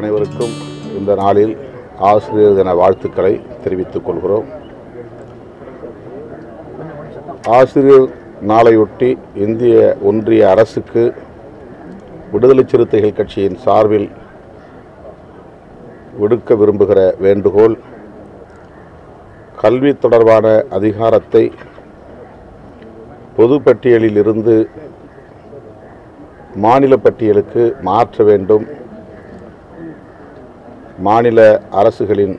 அனைவருக்கும் இந்த நாளில் ஆசிரியர் தின வாழ்த்துக்களை தெரிவித்துக் கொள்கிறோம் ஆசிரியர் நாளையொட்டி இந்திய ஒன்றிய அரசுக்கு விடுதலை சிறுத்தைகள் கட்சியின் சார்பில் விடுக்க விரும்புகிற வேண்டுகோள் கல்வி தொடர்பான அதிகாரத்தை பொது பட்டியலில் இருந்து மாநில பட்டியலுக்கு மாற்ற வேண்டும் மாநில அரசுகளின்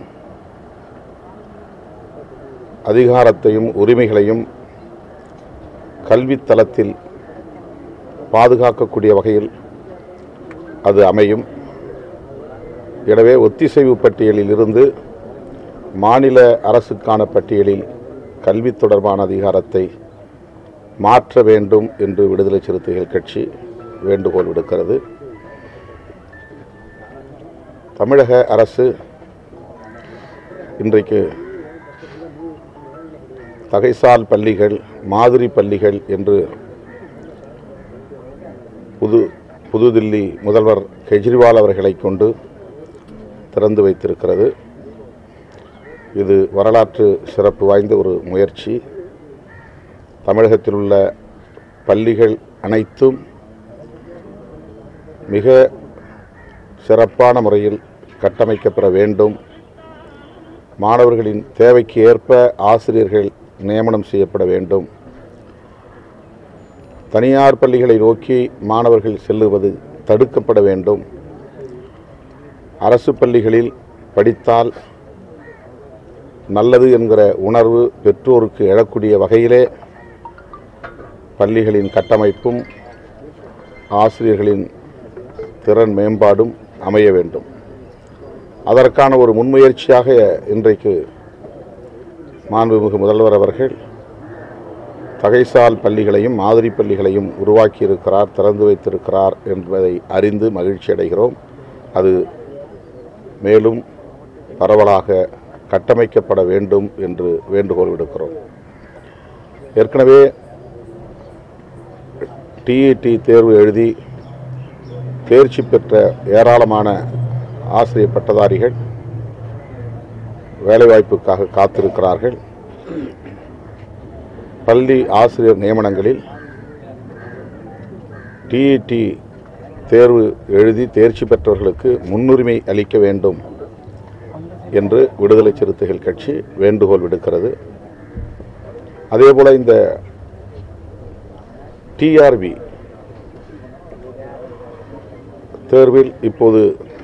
அதிகாரத்தையும் உரிமைகளையும் கல்வித் தளத்தில் பாதுகாக்கக்கூடிய வகையில் அது அமையும் எனவே ஒத்திசைவு பட்டியலில் இருந்து மாநில அரசுக்கான பட்டியலில் கல்வி தொடர்பான அதிகாரத்தை மாற்ற வேண்டும் என்று விடுதலை சிறுத்தைகள் கட்சி வேண்டுகோள் விடுக்கிறது தமிழக அரசு இன்றைக்கு தகைசால் பள்ளிகள் மாதிரி பள்ளிகள் என்று புது புதுதில்லி முதல்வர் கெஜ்ரிவால் அவர்களை கொண்டு திறந்து வைத்திருக்கிறது இது வரலாற்று சிறப்பு வாய்ந்த ஒரு முயற்சி தமிழகத்தில் உள்ள பள்ளிகள் அனைத்தும் மிக சிறப்பான முறையில் கட்டமைக்கப்பெற வேண்டும் மாணவர்களின் தேவைக்கு ஏற்ப ஆசிரியர்கள் நியமனம் செய்யப்பட வேண்டும் தனியார் பள்ளிகளை நோக்கி மாணவர்கள் செல்லுவது தடுக்கப்பட வேண்டும் அரசு பள்ளிகளில் படித்தால் நல்லது என்கிற உணர்வு பெற்றோருக்கு எழக்கூடிய வகையிலே பள்ளிகளின் கட்டமைப்பும் ஆசிரியர்களின் திறன் மேம்பாடும் அமைய வேண்டும் அதற்கான ஒரு முன்முயற்சியாக இன்றைக்கு மாண்புமிகு முதல்வர் அவர்கள் தகைசால் பள்ளிகளையும் மாதிரி பள்ளிகளையும் உருவாக்கியிருக்கிறார் திறந்து வைத்திருக்கிறார் என்பதை அறிந்து மகிழ்ச்சி அடைகிறோம் அது மேலும் பரவலாக கட்டமைக்கப்பட வேண்டும் என்று வேண்டுகோள் விடுக்கிறோம் ஏற்கனவே டிஇடி தேர்வு எழுதி தேர்ச்சி பெற்ற ஏராளமான ஆசிரியர் பட்டதாரிகள் வேலைவாய்ப்புக்காக காத்திருக்கிறார்கள் பள்ளி ஆசிரியர் நியமனங்களில் டிஇடி தேர்வு எழுதி தேர்ச்சி பெற்றவர்களுக்கு முன்னுரிமை அளிக்க வேண்டும் என்று விடுதலை சிறுத்தைகள் கட்சி வேண்டுகோள் விடுக்கிறது அதேபோல இந்த டிஆர்பி தேர்வில் இப்போது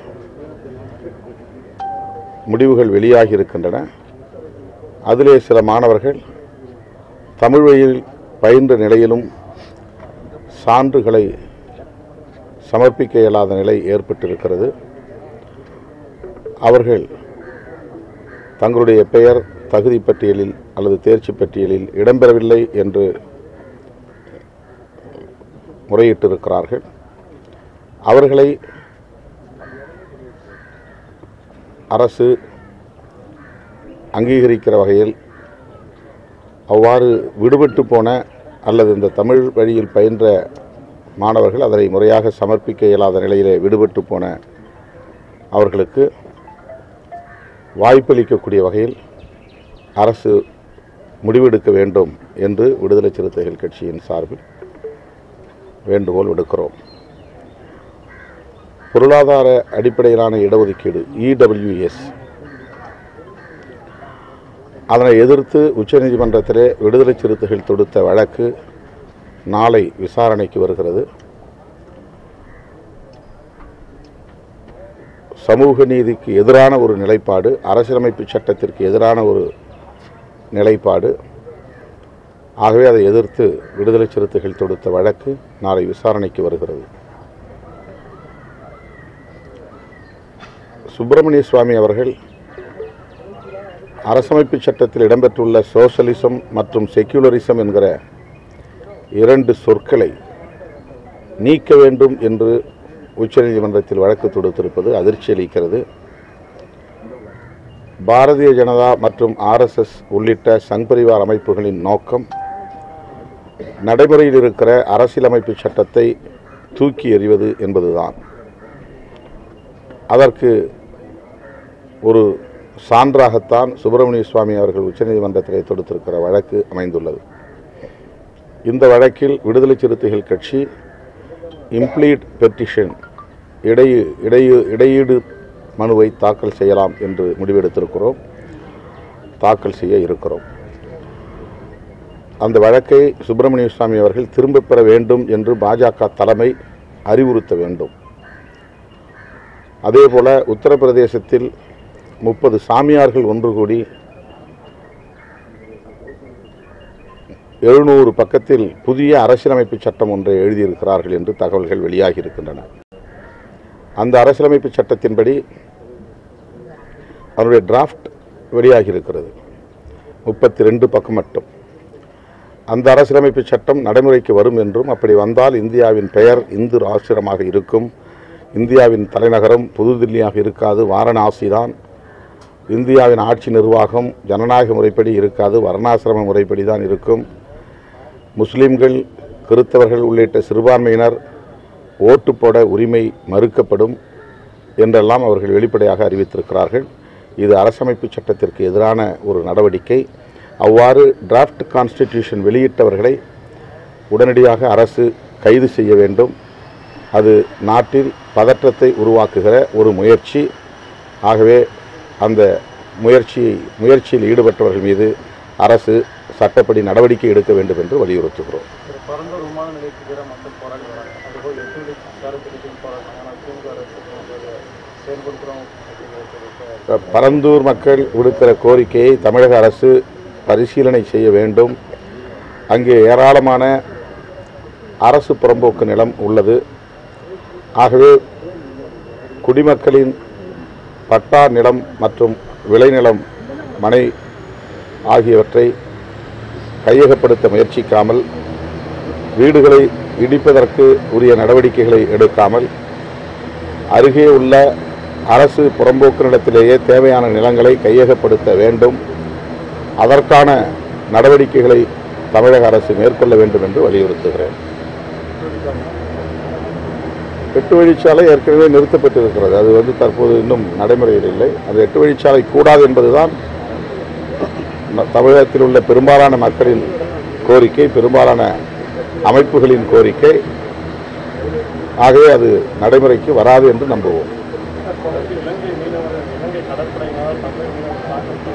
முடிவுகள் வெளியாகி இருக்கின்றன அதிலே சில மாணவர்கள் தமிழ் வழியில் பயின்ற நிலையிலும் சான்றுகளை சமர்ப்பிக்க இயலாத நிலை ஏற்பட்டிருக்கிறது அவர்கள் தங்களுடைய பெயர் தகுதி பட்டியலில் அல்லது தேர்ச்சி பட்டியலில் இடம்பெறவில்லை என்று முறையிட்டிருக்கிறார்கள் அவர்களை அரசு அங்கீகரிக்கிற வகையில் அவ்வாறு விடுபட்டு போன அல்லது இந்த தமிழ் வழியில் பயின்ற மாணவர்கள் அதனை முறையாக சமர்ப்பிக்க இயலாத நிலையிலே விடுபட்டு போன அவர்களுக்கு வாய்ப்பளிக்கக்கூடிய வகையில் அரசு முடிவெடுக்க வேண்டும் என்று விடுதலை சிறுத்தைகள் கட்சியின் சார்பில் வேண்டுகோள் விடுக்கிறோம் பொருளாதார அடிப்படையிலான இடஒதுக்கீடு இடபிள்யூஎஸ் அதனை எதிர்த்து உச்சநீதிமன்றத்திலே விடுதலை சிறுத்தைகள் தொடுத்த வழக்கு நாளை விசாரணைக்கு வருகிறது சமூக நீதிக்கு எதிரான ஒரு நிலைப்பாடு அரசியலமைப்பு சட்டத்திற்கு எதிரான ஒரு நிலைப்பாடு ஆகவே அதை எதிர்த்து விடுதலை சிறுத்தைகள் தொடுத்த வழக்கு நாளை விசாரணைக்கு வருகிறது சுப்பிரமணிய சுவாமி அவர்கள் அரசமைப்பு சட்டத்தில் இடம்பெற்றுள்ள சோசலிசம் மற்றும் செக்யூலரிசம் என்கிற இரண்டு சொற்களை நீக்க வேண்டும் என்று உச்சநீதிமன்றத்தில் வழக்கு தொடுத்திருப்பது அதிர்ச்சி அளிக்கிறது பாரதிய ஜனதா மற்றும் ஆர்எஸ்எஸ் உள்ளிட்ட சங் பரிவார் அமைப்புகளின் நோக்கம் நடைமுறையில் இருக்கிற அரசியலமைப்பு சட்டத்தை தூக்கி எறிவது என்பதுதான் அதற்கு ஒரு சான்றாகத்தான் சுப்பிரமணிய சுவாமி அவர்கள் உச்சநீதிமன்றத்திலே தொடுத்திருக்கிற வழக்கு அமைந்துள்ளது இந்த வழக்கில் விடுதலை சிறுத்தைகள் கட்சி இம்ப்ளீட் பெட்டிஷன் இடையீ இடையீ இடையீடு மனுவை தாக்கல் செய்யலாம் என்று முடிவெடுத்திருக்கிறோம் தாக்கல் செய்ய இருக்கிறோம் அந்த வழக்கை சுப்பிரமணிய சுவாமி அவர்கள் திரும்பப் பெற வேண்டும் என்று பாஜக தலைமை அறிவுறுத்த வேண்டும் அதேபோல உத்தரப்பிரதேசத்தில் முப்பது சாமியார்கள் ஒன்று கூடி எழுநூறு பக்கத்தில் புதிய அரசியலமைப்பு சட்டம் ஒன்றை எழுதியிருக்கிறார்கள் என்று தகவல்கள் வெளியாகி இருக்கின்றன அந்த அரசியலமைப்பு சட்டத்தின்படி அதனுடைய டிராஃப்ட் வெளியாகி இருக்கிறது முப்பத்தி ரெண்டு பக்கம் மட்டும் அந்த அரசியலமைப்பு சட்டம் நடைமுறைக்கு வரும் என்றும் அப்படி வந்தால் இந்தியாவின் பெயர் இந்து ராஷ்டிரமாக இருக்கும் இந்தியாவின் தலைநகரம் புதுதில்லியாக இருக்காது வாரணாசி தான் இந்தியாவின் ஆட்சி நிர்வாகம் ஜனநாயக முறைப்படி இருக்காது வர்ணாசிரம முறைப்படி தான் இருக்கும் முஸ்லிம்கள் கிறித்தவர்கள் உள்ளிட்ட சிறுபான்மையினர் ஓட்டு போட உரிமை மறுக்கப்படும் என்றெல்லாம் அவர்கள் வெளிப்படையாக அறிவித்திருக்கிறார்கள் இது அரசமைப்பு சட்டத்திற்கு எதிரான ஒரு நடவடிக்கை அவ்வாறு டிராஃப்ட் கான்ஸ்டிடியூஷன் வெளியிட்டவர்களை உடனடியாக அரசு கைது செய்ய வேண்டும் அது நாட்டில் பதற்றத்தை உருவாக்குகிற ஒரு முயற்சி ஆகவே அந்த முயற்சியை முயற்சியில் ஈடுபட்டவர்கள் மீது அரசு சட்டப்படி நடவடிக்கை எடுக்க வேண்டும் என்று வலியுறுத்துகிறோம் ஒரு பரந்தூர் விமான நிலையத்துக்கு எதிராக மக்கள் போராடி வராங்க அதுபோல் எட்டு வழி சாரத்திற்கு போராட்டம் ஆனால் திமுக அரசு போன்றதை செயல்படுத்துகிறோம் அப்படிங்கிறது பரந்தூர் மக்கள் விடுக்கிற கோரிக்கையை தமிழக அரசு பரிசீலனை செய்ய வேண்டும் அங்கே ஏராளமான அரசு புறம்போக்கு நிலம் உள்ளது ஆகவே குடிமக்களின் பட்டா நிலம் மற்றும் விளைநிலம் மனை ஆகியவற்றை கையகப்படுத்த முயற்சிக்காமல் வீடுகளை இடிப்பதற்கு உரிய நடவடிக்கைகளை எடுக்காமல் அருகே உள்ள அரசு புறம்போக்கு நிலத்திலேயே தேவையான நிலங்களை கையகப்படுத்த வேண்டும் அதற்கான நடவடிக்கைகளை தமிழக அரசு மேற்கொள்ள வேண்டும் என்று வலியுறுத்துகிறேன் எட்டு வழிச்சாலை ஏற்கனவே நிறுத்தப்பட்டிருக்கிறது அது வந்து தற்போது இன்னும் நடைமுறையில் இல்லை அந்த எட்டு வழிச்சாலை கூடாது என்பதுதான் ந- தமிழகத்தில் உள்ள பெரும்பாலான மக்களின் கோரிக்கை பெரும்பாலான அமைப்புகளின் கோரிக்கை ஆகவே அது நடைமுறைக்கு வராது என்று நம்புவோம் இலங்கை மீனவர் இலங்கை கடற்படையினால் தமிழ் மீனவர் தாக்கல்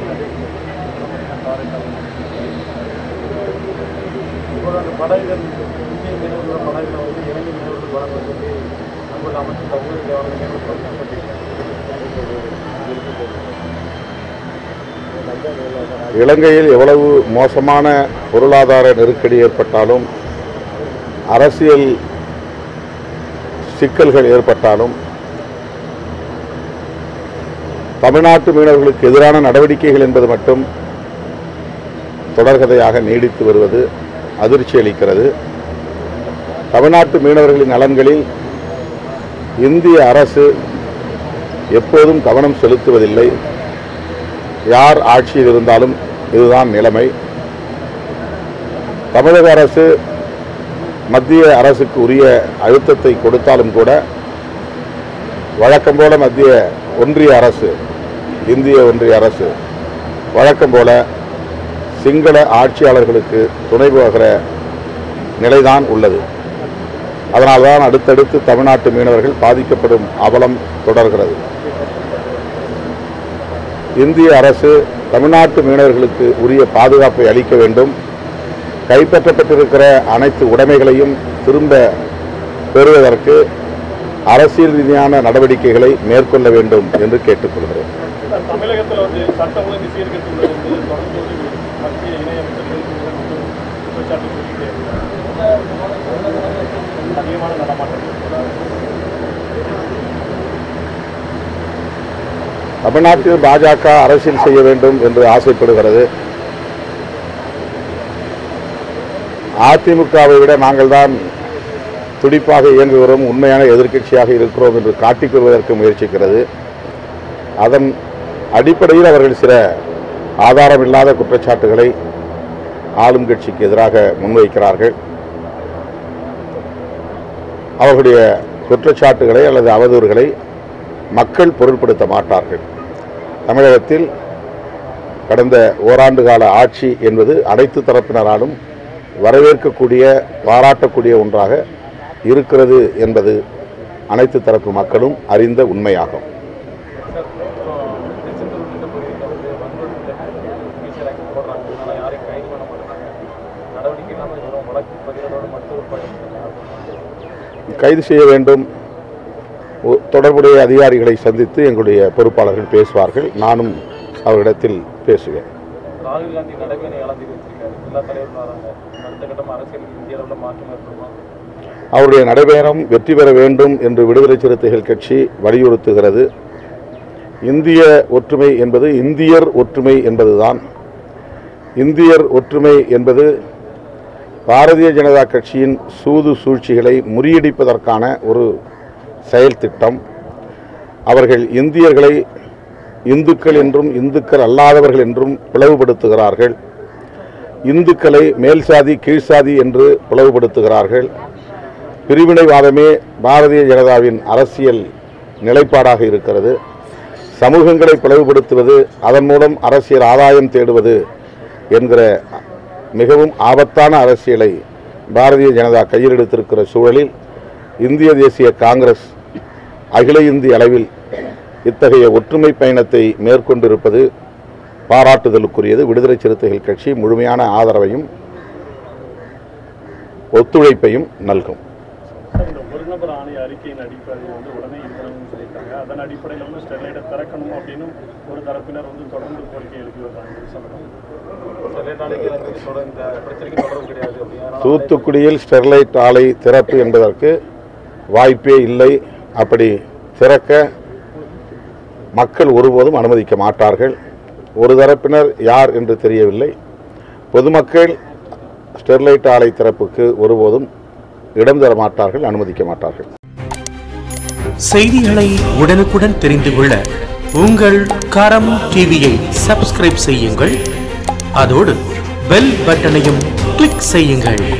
இப்போது அந்த படகுகள் இந்திய மீனவர்களோட படகுகளை வந்து இலங்கை மீனவர்கள் வழங்க சொல்லி நம்மளோட அமைச்சர் தகவல் கவனம் இலங்கையில் எவ்வளவு மோசமான பொருளாதார நெருக்கடி ஏற்பட்டாலும் அரசியல் சிக்கல்கள் ஏற்பட்டாலும் தமிழ்நாட்டு மீனவர்களுக்கு எதிரான நடவடிக்கைகள் என்பது மட்டும் தொடர்கதையாக நீடித்து வருவது அதிர்ச்சி அளிக்கிறது தமிழ்நாட்டு மீனவர்களின் நலன்களில் இந்திய அரசு எப்போதும் கவனம் செலுத்துவதில்லை யார் ஆட்சியில் இருந்தாலும் இதுதான் நிலைமை தமிழக அரசு மத்திய அரசுக்கு உரிய அழுத்தத்தை கொடுத்தாலும் கூட வழக்கம் போல மத்திய ஒன்றிய அரசு இந்திய ஒன்றிய அரசு வழக்கம் போல சிங்கள ஆட்சியாளர்களுக்கு துணை போகிற நிலைதான் உள்ளது அதனால்தான் அடுத்தடுத்து தமிழ்நாட்டு மீனவர்கள் பாதிக்கப்படும் அவலம் தொடர்கிறது இந்திய அரசு தமிழ்நாட்டு மீனவர்களுக்கு உரிய பாதுகாப்பை அளிக்க வேண்டும் கைப்பற்றப்பட்டிருக்கிற அனைத்து உடைமைகளையும் திரும்ப பெறுவதற்கு அரசியல் ரீதியான நடவடிக்கைகளை மேற்கொள்ள வேண்டும் என்று கேட்டுக்கொள்கிறேன் தமிழகத்தில் வந்து சட்ட ஒழுங்கு சீர்கட்டு உள்ளது வந்து தொடர்ந்து வந்து மத்திய இணையமைச்சர்கள் குற்றச்சாட்டு சொல்லிட்டே இருக்காங்க அதிகமான நடமாட்டம் தமிழ்நாட்டில் பாஜக அரசியல் செய்ய வேண்டும் என்று ஆசைப்படுகிறது அதிமுகவை விட நாங்கள் தான் துடிப்பாக இயங்குகிறோம் உண்மையான எதிர்க்கட்சியாக இருக்கிறோம் என்று காட்டிக் கொள்வதற்கு முயற்சிக்கிறது அதன் அடிப்படையில் அவர்கள் சில ஆதாரமில்லாத குற்றச்சாட்டுகளை ஆளும் கட்சிக்கு எதிராக முன்வைக்கிறார்கள் அவர்களுடைய குற்றச்சாட்டுகளை அல்லது அவதூறுகளை மக்கள் பொருட்படுத்த மாட்டார்கள் தமிழகத்தில் கடந்த ஓராண்டு கால ஆட்சி என்பது அனைத்து தரப்பினராலும் வரவேற்கக்கூடிய பாராட்டக்கூடிய ஒன்றாக இருக்கிறது என்பது அனைத்து தரப்பு மக்களும் அறிந்த உண்மையாகும் சார் இப்போ திருச்செந்தூர் உள்ளிட்ட பகுதிகளில் வந்து வன்முறை பிசிஆர் போடுறாங்க அதனால யாரையும் கைது பண்ண மாட்டாங்க நடவடிக்கை இல்லாமல் வெறும் வழக்கு பதிலோட மட்டும் பண்ணிட்டு கைது செய்ய வேண்டும் ஒ- தொடர்புடைய அதிகாரிகளை சந்தித்து எங்களுடைய பொறுப்பாளர்கள் பேசுவார்கள் நானும் அவரிடத்தில் பேசுவேன் ராகுல் காந்தி நடைபெற ஏழாம் தேதி வச்சிருக்காரு எல்லா தலைவரும் வராங்க அடுத்த கட்டம் அரசியல் இந்திய அளவில் மாற்றம் ஏற்படுமா அவருடைய நடைபெறம் வெற்றி பெற வேண்டும் என்று விடுதலை சிறுத்தைகள் கட்சி வலியுறுத்துகிறது இந்திய ஒற்றுமை என்பது இந்தியர் ஒற்றுமை என்பதுதான் இந்தியர் ஒற்றுமை என்பது பாரதிய ஜனதா கட்சியின் சூது சூழ்ச்சிகளை முறியடிப்பதற்கான ஒரு செயல் திட்டம் அவர்கள் இந்தியர்களை இந்துக்கள் என்றும் இந்துக்கள் அல்லாதவர்கள் என்றும் பிளவுபடுத்துகிறார்கள் இந்துக்களை மேல் சாதி கீழ் சாதி என்று பிளவுபடுத்துகிறார்கள் பிரிவினைவாதமே பாரதிய ஜனதாவின் அரசியல் நிலைப்பாடாக இருக்கிறது சமூகங்களை பிளவுபடுத்துவது அதன் மூலம் அரசியல் ஆதாயம் தேடுவது என்கிற மிகவும் ஆபத்தான அரசியலை பாரதிய ஜனதா கையில் எடுத்திருக்கிற சூழலில் இந்திய தேசிய காங்கிரஸ் அகில இந்திய அளவில் இத்தகைய ஒற்றுமை பயணத்தை மேற்கொண்டிருப்பது பாராட்டுதலுக்குரியது விடுதலை சிறுத்தைகள் கட்சி முழுமையான ஆதரவையும் ஒத்துழைப்பையும் நல்கும் இந்த ஒரு நபர் ஆணைய அறிக்கையின் அடிப்படையில் வந்து உடனே இருக்கணும்னு சொல்லியிருக்காங்க அதன் அடிப்படையில் வந்து ஸ்டெர்லைட்டை திறக்கணும் அப்படின்னு ஒரு தரப்பினர் வந்து தொடர்ந்து கோரிக்கை எழுப்பி வர்றாங்க சொல்லணும் ஸ்டெர்லைட் ஆலைக்கு வந்து தொடர் இந்த பிரச்சனைக்கு தொடர்பு கிடையாது அப்படின்னு தூத்துக்குடியில் ஸ்டெர்லைட் ஆலை திறப்பு என்பதற்கு வாய்ப்பே இல்லை அப்படி திறக்க மக்கள் ஒருபோதும் அனுமதிக்க மாட்டார்கள் ஒரு தரப்பினர் யார் என்று தெரியவில்லை பொதுமக்கள் ஸ்டெர்லைட் ஆலை திறப்புக்கு ஒருபோதும் இடம் தர மாட்டார்கள் அனுமதிக்க மாட்டார்கள் செய்திகளை உடனுக்குடன் தெரிந்து கொள்ள உங்கள் கரம் டிவியை சப்ஸ்கிரைப் செய்யுங்கள் அதோடு பெல் பட்டனையும் கிளிக் செய்யுங்கள்